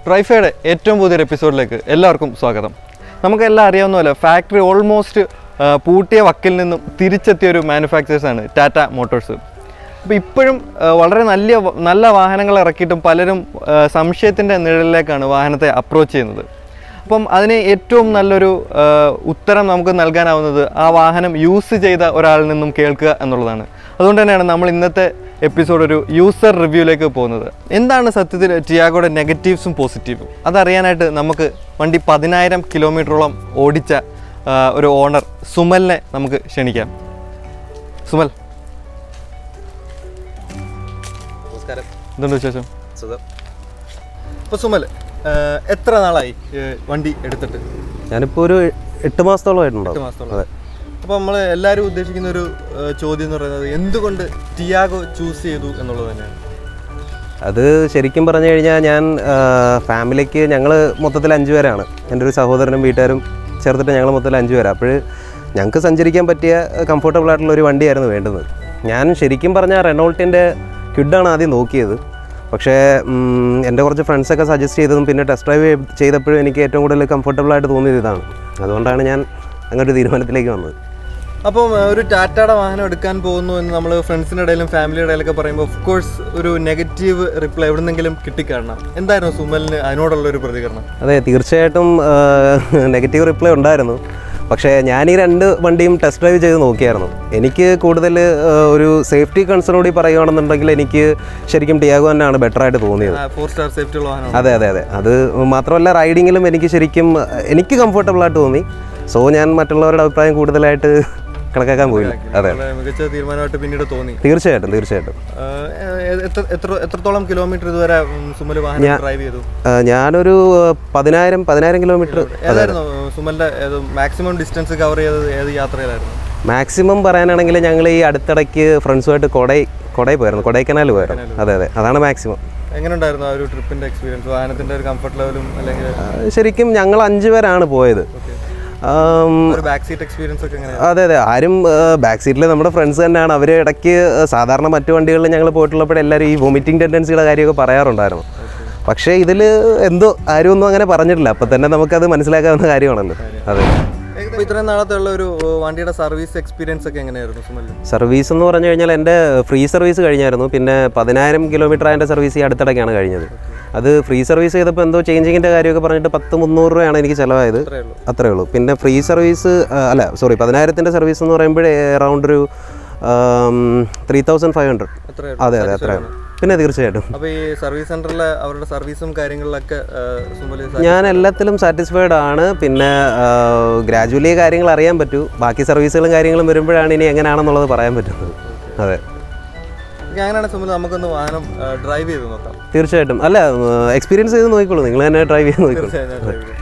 ഡ്രൈഫയുടെ ഏറ്റവും പുതിയൊരു എപ്പിസോഡിലേക്ക് എല്ലാവർക്കും സ്വാഗതം നമുക്കെല്ലാം അറിയാവുന്ന പോലെ ഫാക്ടറി ഓൾമോസ്റ്റ് പൂട്ടിയ വക്കിൽ നിന്നും തിരിച്ചെത്തിയ ഒരു മാനുഫാക്ചേഴ്സാണ് ടാറ്റ മോട്ടോഴ്സ് അപ്പോൾ ഇപ്പോഴും ആ, വളരെ നല്ല വ- നല്ല വാഹനങ്ങൾ ഇറക്കിയിട്ടും പലരും സംശയത്തിൻ്റെ നിഴലിലേക്കാണ് വാഹനത്തെ അപ്രോച്ച് ചെയ്യുന്നത് അപ്പം അതിന് ഏറ്റവും നല്ലൊരു ആ, ഉത്തരം നമുക്ക് നൽകാനാവുന്നത് ആ വാഹനം യൂസ് ചെയ്ത ഒരാളിൽ നിന്നും കേൾക്കുക എന്നുള്ളതാണ് അതുകൊണ്ട് തന്നെയാണ് നമ്മൾ ഇന്നത്തെ എപ്പിസോഡ് ഒരു യൂസർ റിവ്യൂയിലേക്ക് പോകുന്നത് എന്താണ് സത്യത്തിൽ ടിയാഗോയുടെ നെഗറ്റീവ്സും പോസിറ്റീവും അതറിയാനായിട്ട് നമുക്ക് വണ്ടി പതിനായിരം കിലോമീറ്ററോളം ഓടിച്ച ആ, ഒരു ഓണർ സുമലിനെ നമുക്ക് ക്ഷണിക്കാം സുമൽ നമസ്കാരം എന്തുണ്ട് വിശേഷം സുഖം അപ്പോൾ സുമൽ ആ, എത്ര നാളായി ഏ, വണ്ടി എടുത്തിട്ട് ഞാനിപ്പോൾ ഒരു എട്ട് മാസത്തോളമായിട്ടുണ്ടാവും എട്ട് മാസത്തോളം അപ്പോൾ നമ്മൾ എല്ലാവരും ഉദ്ദേശിക്കുന്ന ഒരു ഏ, ചോദ്യം എന്ന് പറയുന്നത് എന്തുകൊണ്ട് ടിയാഗോ ചൂസ് ചെയ്തു എന്നുള്ളത് തന്നെയാണ് അത് ശരിക്കും പറഞ്ഞു കഴിഞ്ഞാൽ ഞാൻ ആ, ഫാമിലിക്ക് ഞങ്ങൾ മൊത്തത്തിൽ അഞ്ച് പേരാണ് എൻ്റെ ഒരു സഹോദരനും വീട്ടുകാരും ചേർത്തിട്ട് ഞങ്ങൾ മൊത്തത്തിൽ അഞ്ച് പേരാണ് അപ്പോൾ ഞങ്ങൾക്ക് സഞ്ചരിക്കാൻ പറ്റിയ കംഫർട്ടബിൾ ആയിട്ടുള്ള ഒരു വണ്ടിയായിരുന്നു വേണ്ടുന്നത് ഞാൻ ശരിക്കും പറഞ്ഞാൽ റെനോൾട്ടിൻ്റെ ക്വിഡാണ് ആദ്യം നോക്കിയത് പക്ഷേ ഉം, എൻ്റെ കുറച്ച് ഫ്രണ്ട്സൊക്കെ സജസ്റ്റ് ചെയ്തതും പിന്നെ ടെസ്റ്റ് ഡ്രൈവ് ചെയ്തപ്പോഴും എനിക്ക് ഏറ്റവും കൂടുതൽ കംഫർട്ടബിൾ ആയിട്ട് തോന്നിയത് ഇതാണ് അതുകൊണ്ടാണ് ഞാൻ അങ്ങനെ ഒരു തീരുമാനത്തിലേക്ക് വന്നത് അപ്പം ഏ, ഒരു ടാറ്റയുടെ വാഹനം എടുക്കാൻ പോകുന്നു എന്ന് നമ്മൾ ഫ്രണ്ട്സിൻ്റെ ഇടയിലും ഫാമിലിയുടെ ഇടയിലൊക്കെ പറയുമ്പോൾ ഓഫ് കോഴ്സ് ഒരു നെഗറ്റീവ് റിപ്ലൈ എവിടെന്നെങ്കിലും കിട്ടിക്കാണണം എന്തായിരുന്നു സുമലിന് അതിനോടുള്ള ഒരു പ്രതികരണം അതെ തീർച്ചയായിട്ടും നെഗറ്റീവ് റിപ്ലൈ ഉണ്ടായിരുന്നു പക്ഷേ ഞാൻ ഈ രണ്ട് വണ്ടിയും ടെസ്റ്റ് ഡ്രൈവ് ചെയ്ത് നോക്കിയായിരുന്നു എനിക്ക് കൂടുതൽ ഒരു സേഫ്റ്റി കൺസേൺ കൂടി പറയുകയാണെന്നുണ്ടെങ്കിൽ എനിക്ക് ശരിക്കും ടിയാഗോ തന്നെയാണ് ബെറ്റർ ആയിട്ട് തോന്നിയത് ഫോർ സ്റ്റാർ സേഫ്റ്റി ഉള്ള വാഹനമാണ് അതെ അതെ അതെ അത് മാത്രമല്ല റൈഡിങ്ങിലും എനിക്ക് ശരിക്കും അഹ്, എനിക്ക് കംഫർട്ടബിൾ ആയിട്ട് തോന്നി സോ ഞാൻ മറ്റുള്ളവരുടെ അഭിപ്രായം കൂടുതലായിട്ട് കണക്കാക്കാൻ പോയില്ല അതെ വളരെ മികച്ച തീരുമാനമായിട്ട് പിന്നീട് തോന്നി തീർച്ചയായിട്ടും തീർച്ചയായിട്ടും ആ, ഏ, എത്ര- എത്ര- എത്രത്തോളം കിലോമീറ്റർ ഇതുവരെ ഉം, സുമൽ വാഹനം ഡ്രൈവ് ചെയ്തു അഹ്, ഞാനൊരു അഹ്, പതിനായിരം പതിനായിരം കിലോമീറ്റർ ഏതായിരുന്നു സുമലിന്റെ മാക്സിമം ഡിസ്റ്റൻസ് കവർ ചെയ്തത് ഏത് യാത്രയിലായിരുന്നു മാക്സിമം പറയാനാണെങ്കിൽ ഞങ്ങൾ ഈ അടുത്തിടയ്ക്ക് ഫ്രണ്ട്സുമായിട്ട് കൊടൈ കൊടൈ പോയിരുന്നു കൊടൈക്കനാൽ പോയിരുന്നു അതെ അതെ അതാണ് മാക്സിമം എങ്ങനെ ഉണ്ടായിരുന്നു ആ ഒരു ട്രിപ്പിന്റെ എക്സ്പീരിയൻസ് വാഹനത്തിന്റെ ഒരു കംഫർട്ട് ലെവലും അല്ലെങ്കിൽ ശരിക്കും ഞങ്ങൾ അഞ്ച് പേരാണ് പോയത് ആം, ഒരു ബാക്ക് സീറ്റ് എക്സ്പീരിയൻസ് ഒക്കെ എങ്ങനെ അതെ അതെ ആരും ബാക്ക് സീറ്റിൽ നമ്മുടെ ഫ്രണ്ട്സ് തന്നെയാണ് അവർ ഇടയ്ക്ക് ആ, സാധാരണ മറ്റു വണ്ടികളിൽ ഞങ്ങൾ പോയിട്ടുള്ളപ്പോൾ എല്ലാവരും ഈ വോമിറ്റിംഗ് ടെൻഡൻസിയുടെ കാര്യമൊക്കെ പറയാറുണ്ടായിരുന്നു പക്ഷേ ഇതിൽ എന്തോ ആരും ഒന്നും അങ്ങനെ പറഞ്ഞിട്ടില്ല അപ്പം തന്നെ നമുക്കത് മനസ്സിലാക്കാവുന്ന കാര്യമാണല്ലോ അതെ അപ്പോൾ ഇത്രയും നാളത്തെ ഉള്ള ഒരു ഏ, വണ്ടിയുടെ സർവീസ് എക്സ്പീരിയൻസ് ഒക്കെ എങ്ങനെയായിരുന്നു സുമലിന് സർവീസ് എന്ന് പറഞ്ഞു കഴിഞ്ഞാൽ എൻ്റെ ഫ്രീ സർവീസ് കഴിഞ്ഞായിരുന്നു പിന്നെ പതിനായിരം കിലോമീറ്റർ അതിൻ്റെ സർവീസ് ഈ അടുത്തിടയ്ക്കാണ് കഴിഞ്ഞത് അത് ഫ്രീ സർവീസ് ചെയ്തപ്പോൾ എന്തോ ചേഞ്ചിങ്ങിൻ്റെ കാര്യമൊക്കെ പറഞ്ഞിട്ട് പത്ത് മുന്നൂറ് രൂപയാണ് എനിക്ക് ചിലവായത് അത്രേ ഉള്ളൂ അത്രേ ഉള്ളൂ പിന്നെ ഫ്രീ സർവീസ് ആ, അല്ല സോറി പതിനായിരത്തിൻ്റെ സർവീസ് എന്ന് പറയുമ്പോൾ അറൗണ്ട് ഒരു ത്രീ തൗസൻഡ് ഫൈവ് ഹൺഡ്രഡ് അത്രേ അതെ അതെ അത്രയാണ് പിന്നെ തീർച്ചയായിട്ടും അപ്പോൾ ഈ സർവീസ് സെന്ററിലെ അവരുടെ സർവീസും കാര്യങ്ങളിലൊക്കെ സുമല് ഞാൻ എല്ലാത്തിലും സാറ്റിസ്ഫൈഡ് ആണ് പിന്നെ ഗ്രാജുവലി കാര്യങ്ങൾ അറിയാൻ പറ്റൂ ബാക്കി സർവീസുകളും കാര്യങ്ങളും വരുമ്പോഴാണ് ഇനി എങ്ങനെയാണെന്നുള്ളത് പറയാൻ പറ്റുന്നത് അതെ അങ്ങനെയാണ് സുമൽ നമുക്കൊന്ന് വാഹനം ഡ്രൈവ് ചെയ്ത് നോക്കാം തീർച്ചയായിട്ടും അല്ല എക്സ്പീരിയൻസ് ചെയ്ത് നോക്കിക്കോളൂ നിങ്ങൾ തന്നെ ഡ്രൈവ് ചെയ്ത് നോക്കിക്കോളൂ തീർച്ചയായും ഞാൻ drive ചെയ്യാം.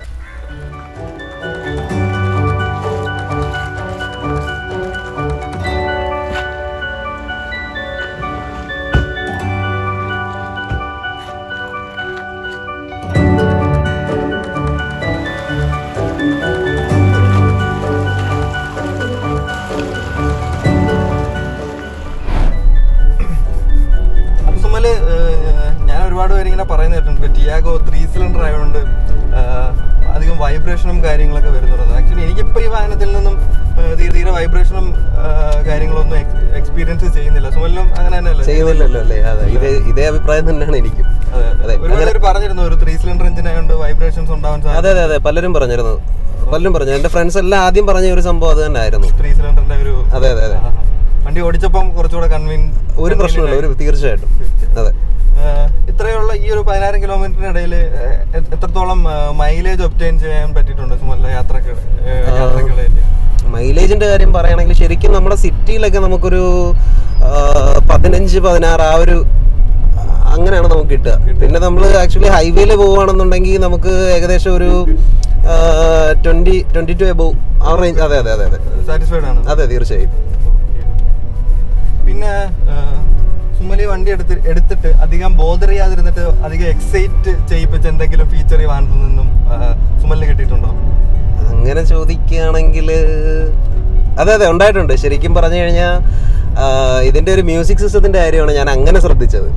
അപ്പൊ സുമല് ഏഹ്, ഞാൻ ഒരുപാട് പേര് ഇങ്ങനെ പറയുന്ന കേട്ടിട്ടുണ്ട് ടിയാഗോ ത്രീ സിലിണ്ടർ ആയതുകൊണ്ട് ഏഹ്, അധികം വൈബ്രേഷനും കാര്യങ്ങളൊക്കെ വരുന്നുണ്ട് ആക്ച്വലി എനിക്കിപ്പോൾ ഈ വാഹനത്തിൽ നിന്നും ഏഹ്, തീരെ തീരെ വൈബ്രേഷനും കാര്യങ്ങളൊന്നും എക്സ്പീരിയൻസ് ചെയ്യുന്നില്ല സുമലിനും അങ്ങനെ തന്നെയല്ലേ ചെയ്യുന്നില്ലല്ലോ അല്ലേ അതെ ഇത് ഇതേ അഭിപ്രായം തന്നെയാണ് എനിക്കും അതെ അതെ ഒരുപാട് പേര് പറഞ്ഞിരുന്നു ഒരു ത്രീ സിലിണ്ടർ എഞ്ചിൻ ആയതുകൊണ്ട് വൈബ്രേഷൻസ് ഉണ്ടാവാൻ സാധ്യത അതെ അതെ അതെ പലരും പറഞ്ഞിരുന്നു പലരും പറഞ്ഞു എൻ്റെ ഫ്രണ്ട്സ് എല്ലാം ആദ്യം പറഞ്ഞ ഒരു സംഭവം അത് തന്നെ ആയിരുന്നു ത്രീ സിലിണ്ടറിന്റെ ഒരു അതെ അതെ അതെ ആ, വണ്ടി ഓടിച്ചപ്പം കുറച്ചുകൂടെ കൺവീൻ ഒരു പ്രശ്നമില്ല ഒരു തീർച്ചയായിട്ടും അതെ ഇത്രയുള്ള ഈ ഒരു പതിനായിരം കിലോമീറ്ററിന് ഇടയിൽ എത്രത്തോളം മൈലേജ് ഒപ്റ്റൈൻ ചെയ്യാൻ പറ്റിയിട്ടുണ്ട് സുമല്ല യാത്രക്ക് യാത്രകളായിട്ട് മൈലേജിന്റെ കാര്യം പറയുകയാണെങ്കിൽ ശരിക്കും നമ്മുടെ സിറ്റിയിലൊക്കെ നമുക്കൊരു ആ, പതിനഞ്ച് പതിനാറ് ആ ഒരു ആ, അങ്ങനെയാണ് നമുക്ക് കിട്ടുക പിന്നെ നമ്മൾ ആക്ച്വലി ഹൈവേയിൽ പോവുകയാണെന്നുണ്ടെങ്കിൽ നമുക്ക് ഏകദേശം ഒരു ട്വന്റി ട്വന്റി ടു എബോവ് ആ റേഞ്ച് അതെ അതെ അതെ അതെ സാറ്റിസ്ഫൈഡ് ആണ് അതെ തീർച്ചയായും പിന്നെ സുമലി വണ്ടി എടുത്ത് എടുത്തിട്ട് അധികം ബോധർ ചെയ്യാതിരുന്നിട്ട് അധികം എക്സൈറ്റ് ചെയ്യിപ്പിച്ച എന്തെങ്കിലും ഫീച്ചർ ഈ വാഹനത്തിൽ നിന്നും സുമലിന് കിട്ടിയിട്ടുണ്ടോ അങ്ങനെ ചോദിക്കുകയാണെങ്കിൽ അതെ അതെ ഉണ്ടായിട്ടുണ്ട് ശരിക്കും പറഞ്ഞു കഴിഞ്ഞാൽ ഇതിന്റെ ഒരു മ്യൂസിക് സിസ്റ്റത്തിന്റെ കാര്യമാണ് ഞാൻ അങ്ങനെ ശ്രദ്ധിച്ചത്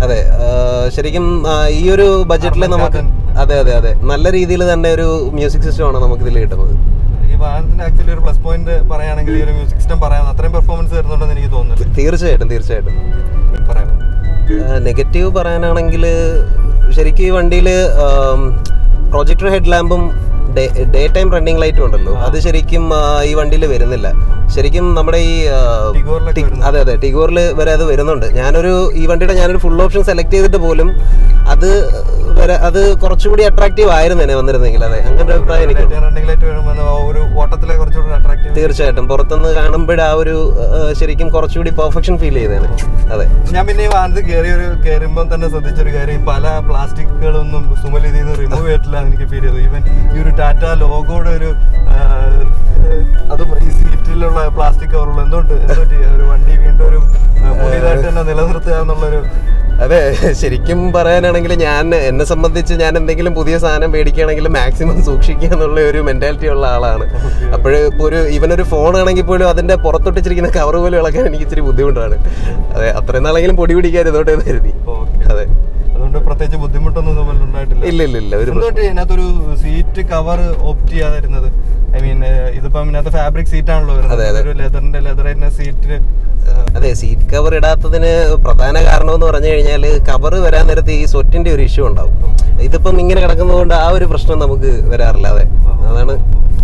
അതെ ആ, ശരിക്കും ആ, ഈ ഒരു ബഡ്ജറ്റിൽ നമുക്ക് അതെ അതെ അതെ നല്ല രീതിയിൽ തന്നെ ഒരു മ്യൂസിക് സിസ്റ്റമാണ് നമുക്ക് ഇതിൽ കിട്ടുന്നത് ഈ വാഹനത്തിന്റെ ആക്ച്വലി ഒരു പ്ലസ് പോയിന്റ് പറയുകയാണെങ്കിൽ ഈ ഒരു മ്യൂസിക് സിസ്റ്റം പറയാം അത്രയും പെർഫോമൻസ് തരുന്നുണ്ടെന്ന് എനിക്ക് തോന്നുന്നില്ല തീർച്ചയായിട്ടും തീർച്ചയായിട്ടും പറയാം നെഗറ്റീവ് പറയാനാണെങ്കിൽ ശരിക്കും ഈ വണ്ടിയിൽ പ്രൊജക്ടർ ഹെഡ് ലാമ്പും ഡേ ടൈം റണ്ണിങ് ലൈറ്റും ഉണ്ടല്ലോ അത് ശരിക്കും ആ, ഈ വണ്ടിയിൽ വരുന്നില്ല ശരിക്കും നമ്മുടെ ഈ ആ, ടിഗോറിലൊക്കെ ടി- അതെ അതെ ടിഗോറിൽ വരെ അത് വരുന്നുണ്ട് ഞാനൊരു ഈ വണ്ടിയുടെ ഞാനൊരു ഫുൾ ഓപ്ഷൻ സെലക്ട് ചെയ്തിട്ട് പോലും അത് വരെ അത് കുറച്ചുകൂടി അട്രാക്റ്റീവ് ആയിരുന്നു എന്നെ വന്നിരുന്നെങ്കിൽ അതെ അങ്ങനെ ഒരു അഭിപ്രായം എനിക്ക് റണ്ണിംഗ് ലൈറ്റ് വരുമ്പോൾ ആ ഒരു ഓട്ടത്തിലെ കുറച്ചുകൂടി അട്രാക്റ്റീവ് തീർച്ചയായിട്ടും പുറത്തുനിന്ന് കാണുമ്പോൾ ആ ഒരു ആ, ശരിക്കും കുറച്ചുകൂടി പെർഫെക്ഷൻ ഫീൽ ചെയ്തേനെ അതെ ഞാൻ പിന്നെ ഈ വാഹനത്തിൽ കയറി ഒരു കയറുമ്പോൾ തന്നെ ശ്രദ്ധിച്ചൊരു കാര്യം ഈ പല പ്ലാസ്റ്റിക്കുകളൊന്നും സുമൽ ഇതിൽ നിന്ന് റിമൂവ് ചെയ്തിട്ടില്ല എന്ന് എനിക്ക് ഫീൽ ചെയ്തു ഈവൻ ഈ ഒരു ടാറ്റ ലോഗോയുടെ ഒരു ആ, അതും ഈ സീറ്റിലുള്ള പ്ലാസ്റ്റിക് കവറുകൾ എന്തുകൊണ്ട് എന്തുപറ്റി ഒരു വണ്ടി വീണ്ടും ഒരു ആ, പുതിയതായിട്ട് തന്നെ നിലനിർത്തുക എന്നുള്ളൊരു അതെ ശരിക്കും പറയാനാണെങ്കിൽ ഞാൻ എന്നെ സംബന്ധിച്ച് ഞാൻ എന്തെങ്കിലും പുതിയ സാധനം മേടിക്കുകയാണെങ്കിൽ മാക്സിമം സൂക്ഷിക്കുക എന്നുള്ള ഒരു മെന്റാലിറ്റി ഉള്ള ആളാണ് അപ്പോൾ ഇപ്പോൾ ഒരു ഇവൻ ഒരു ഫോൺ ആണെങ്കിൽ പോലും അതിന്റെ പുറത്തൊട്ടിച്ചിരിക്കുന്ന കവർ പോലും ഇളക്കാൻ എനിക്ക് ഇച്ചിരി ബുദ്ധിമുട്ടാണ് അതെ അത്രയും നാളെങ്കിലും പൊടി പിടിക്കാതിരുന്നോട്ടെ എന്ന് കരുതി ഓക്കെ അതെ അതുകൊണ്ട് പ്രത്യേകിച്ച് ബുദ്ധിമുട്ടൊന്നും സുമൽ ഉണ്ടായിട്ടില്ല ഇല്ല ഇല്ല ഇല്ല ഒരു എന്തുകൊണ്ട് ഇതിനകത്തൊരു സീറ്റ് കവർ ഓപ്റ്റ് ചെയ്യാതിരുന്നത് ഐ മീൻ ഇതിപ്പം ഇതിനകത്ത് ഫാബ്രിക് സീറ്റ് ആണല്ലോ വരുന്നത് ഒരു ലെതറിന്റെ ലെതറിന്റെ സീറ്റ് അതെ സീറ്റ് കവർ ഇടാത്തതിന് പ്രധാന കാരണം എന്ന് പറഞ്ഞു കഴിഞ്ഞാൽ കവർ വരാൻ നേരത്ത് ഈ സ്വറ്റിന്റെ ഒരു ഇഷ്യൂ ഉണ്ടാവും ഇതിപ്പം ഇങ്ങനെ കിടക്കുന്നതുകൊണ്ട് ആ ഒരു പ്രശ്നം നമുക്ക് വരാറില്ല അതെ അതാണ്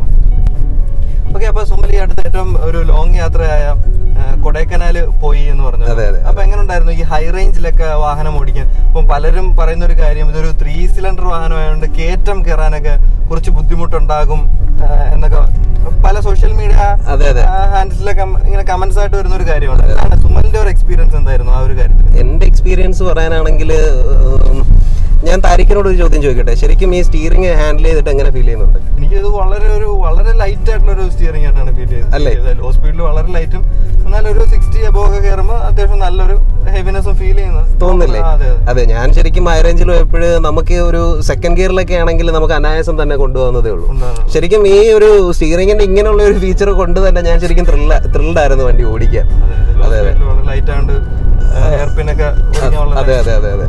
ഓക്കെ അപ്പൊ സുമലി അടുത്ത ഏറ്റവും ഒരു ലോങ് യാത്രയായ ആ, കൊടൈക്കനാല് പോയി എന്ന് പറഞ്ഞു അതെ, അതെ. അപ്പൊ എങ്ങനെ ഉണ്ടായിരുന്നു ഈ ഹൈ റേഞ്ചിലൊക്കെ വാഹനം ഓടിക്കാൻ ഇപ്പം പലരും പറയുന്ന ഒരു കാര്യം ഇതൊരു ത്രീ സിലിണ്ടർ വാഹനമായതുകൊണ്ട് കയറ്റം കയറാനൊക്കെ കുറച്ച് ബുദ്ധിമുട്ടുണ്ടാകും ആ, എന്നൊക്കെ പല സോഷ്യൽ മീഡിയ അതെ അതെ ഹാൻഡിലൊക്കെ ഇങ്ങനെ കമന്റ്സ് ആയിട്ട് വരുന്ന ഒരു കാര്യമാണ് എന്താണ് സുമലിന്റെ ഒരു എക്സ്പീരിയൻസ് എന്തായിരുന്നു ആ ഒരു കാര്യത്തിൽ എൻ്റെ എക്സ്പീരിയൻസ് പറയാനാണെങ്കിൽ ഞാൻ താരിഖിനോട് ഒരു ചോദ്യം ചോദിക്കട്ടെ ശരിക്കും ഈ സ്റ്റിയറിംഗ് ഹാൻഡിൽ ചെയ്തിട്ട് എങ്ങനെ ഫീൽ ചെയ്യുന്നുണ്ട് എനിക്ക് ഇത് വളരെ ഒരു വളരെ ലൈറ്റ് ആയിട്ടുള്ള ഒരു സ്റ്റിയറിംഗ് ആയിട്ടാണ് ഫീൽ അല്ലേ? ചെയ്തത് ലോ സ്പീഡിൽ വളരെ ലൈറ്റും എന്നാൽ ഒരു സിക്സ്റ്റി അബോ ഒക്കെ കയറുമ്പോൾ അത്യാവശ്യം നല്ലൊരു ഹെവിനെസ്സും ഫീൽ ചെയ്യുന്നത് തോന്നുന്നില്ലേ ആ, അതെ അതെ അതെ ഞാൻ ശരിക്കും ഹൈ റേഞ്ചിൽ പോയപ്പോൾ നമുക്ക് ഒരു സെക്കൻഡ് ഗിയറിലൊക്കെ ആണെങ്കിൽ നമുക്ക് അനായാസം തന്നെ കൊണ്ടുപോകുന്നതേ ഉള്ളൂ ഉണ്ടാകും. ശരിക്കും ഈ ഒരു സ്റ്റിയറിംഗിന്റെ ഇങ്ങനെയുള്ള ഒരു ഫീച്ചർ കൊണ്ട് തന്നെ ഞാൻ ശരിക്കും ത്രില്ല ത്രില്ഡ് ആയിരുന്നു വണ്ടി ഓടിക്കാൻ അതെ അതെ ലോ സ്പീഡിൽ വളരെ ലൈറ്റ് ആയതുകൊണ്ട് എയർ പിൻ ഒക്കെ ഓടിക്കാൻ വളരെ അതെ അതെ അതെ അതെ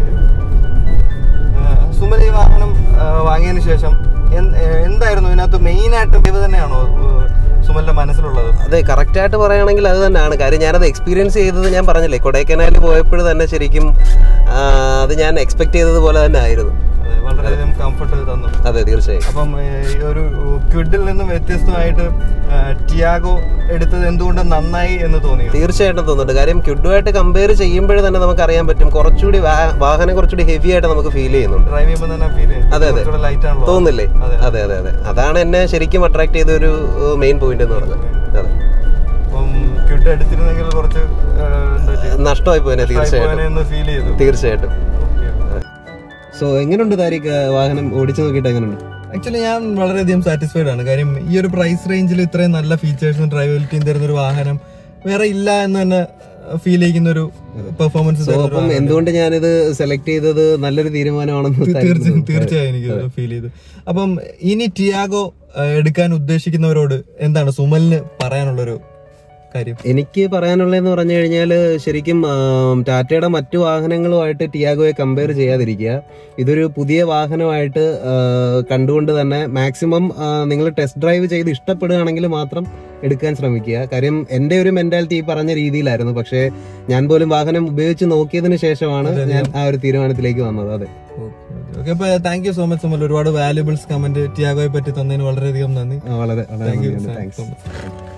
സുമൽ ഈ വാഹനം ആ, വാങ്ങിയതിന് ശേഷം എന്ത്- ഏ, എന്തായിരുന്നു ഇതിനകത്ത് മെയിൻ ആയിട്ട് ഇത് തന്നെയാണോ ഏ, സുമലിന്റെ മനസ്സിലുള്ളത് അതെ കറക്റ്റ് ആയിട്ട് പറയുകയാണെങ്കിൽ അത് തന്നെയാണ് കാര്യം ഞാനത് എക്സ്പീരിയൻസ് ചെയ്തത് ഞാൻ പറഞ്ഞില്ലേ കൊടൈക്കനാലിൽ പോയപ്പോൾ തന്നെ ശരിക്കും ആ, അത് ഞാൻ എക്സ്പെക്ട് ചെയ്തത് പോലെ തന്നെ ആയിരുന്നു അതെ വളരെയധികം കംഫർട്ട് തന്നു അതെ തീർച്ചയായും അപ്പം ഏ, ഈ ഒരു ക്വിഡിൽ നിന്നും വ്യത്യസ്തമായിട്ട് ആ, ടിയാഗോ എടുത്തത് എന്തുകൊണ്ട് നന്നായി എന്ന് തോന്നി തീർച്ചയായിട്ടും തോന്നുന്നുണ്ട് കാര്യം ക്യുഡുമായിട്ട് കമ്പയർ ചെയ്യുമ്പോഴേ തന്നെ നമുക്ക് അറിയാൻ പറ്റും കുറച്ചുകൂടി വാ- വാഹനം കുറച്ചുകൂടി ഹെവി ആയിട്ട് നമുക്ക് ഫീൽ ചെയ്യുന്നുണ്ട് ഡ്രൈവ് ചെയ്യുമ്പോൾ തന്നെ ഫീൽ അതെ, അതെ. ചെയ്യും ലൈറ്റ് ആണല്ലോ തോന്നുന്നില്ലേ അതെ. അതെ അതെ അതെ അതാണ് എന്നെ ശരിക്കും അട്രാക്ട് ചെയ്ത ഒരു മെയിൻ പോയിന്റ് എന്ന് പറയുന്നത് അതെ അപ്പം ക്വിഡ് എടുത്തിരുന്നെങ്കിൽ കുറച്ച് ആ, എന്താ പറ്റി? നഷ്ടമായി പോയനെ തീർച്ചയായിട്ടും പോയനെ എന്ന് ഫീൽ ചെയ്തു തീർച്ചയായിട്ടും ഓക്കെ സോ എങ്ങനെയുണ്ട് താരിഖ് വാഹനം ഓടിച്ചു നോക്കിയിട്ട് എങ്ങനെയുണ്ട് ആക്ച്വലി ഞാൻ വളരെയധികം സാറ്റിസ്ഫൈഡ് ആണ് കാര്യം ഈ ഒരു പ്രൈസ് റേഞ്ചിൽ ഇത്രയും നല്ല ഫീച്ചേഴ്സും ഡ്രൈവബിലിറ്റിയും തരുന്ന ഒരു വാഹനം വേറെ ഇല്ല എന്ന് തന്നെ ഫീൽ ചെയ്യുന്ന ഒരു പെർഫോമൻസ് സോ അപ്പം എന്തുകൊണ്ട് ഞാനിത് സെലക്ട് ചെയ്തത് നല്ലൊരു തീരുമാനമാണെന്ന് തീർച്ചയായും തീർച്ചയായും എനിക്ക് ഫീൽ ചെയ്തു അപ്പം ഇനി ടിയാഗോ ആ, എടുക്കാൻ ഉദ്ദേശിക്കുന്നവരോട് എന്താണ് സുമലിന് പറയാനുള്ളൊരു കാര്യം എനിക്ക് പറയാനുള്ളതെന്ന് പറഞ്ഞു കഴിഞ്ഞാൽ ശരിക്കും ആം, ടാറ്റയുടെ മറ്റു വാഹനങ്ങളുമായിട്ട് ടിയാഗോയെ കമ്പയർ ചെയ്യാതിരിക്കുക ഇതൊരു പുതിയ വാഹനമായിട്ട് ആ, കണ്ടുകൊണ്ട് തന്നെ മാക്സിമം നിങ്ങൾ ടെസ്റ്റ് ഡ്രൈവ് ചെയ്ത് ഇഷ്ടപ്പെടുകയാണെങ്കിൽ മാത്രം എടുക്കാൻ ശ്രമിക്കുക കാര്യം എൻ്റെ ഒരു മെന്റാലിറ്റി ഈ പറഞ്ഞ രീതിയിലായിരുന്നു പക്ഷേ ഞാൻ പോലും വാഹനം ഉപയോഗിച്ച് നോക്കിയതിന് ശേഷമാണ് ഞാൻ ആ ഒരു തീരുമാനത്തിലേക്ക് വന്നത് അതെ ഓക്കെ അപ്പൊ thank you so much Sumal ഒരുപാട് വാല്യുബിൾസ് കമന്റ് ടിയാഗോയെ പറ്റി തന്നതിന് വളരെയധികം നന്ദി ആ, വളരെ വളരെ താങ്ക് യു നന്ദിയുണ്ട്. Thanks thanks so much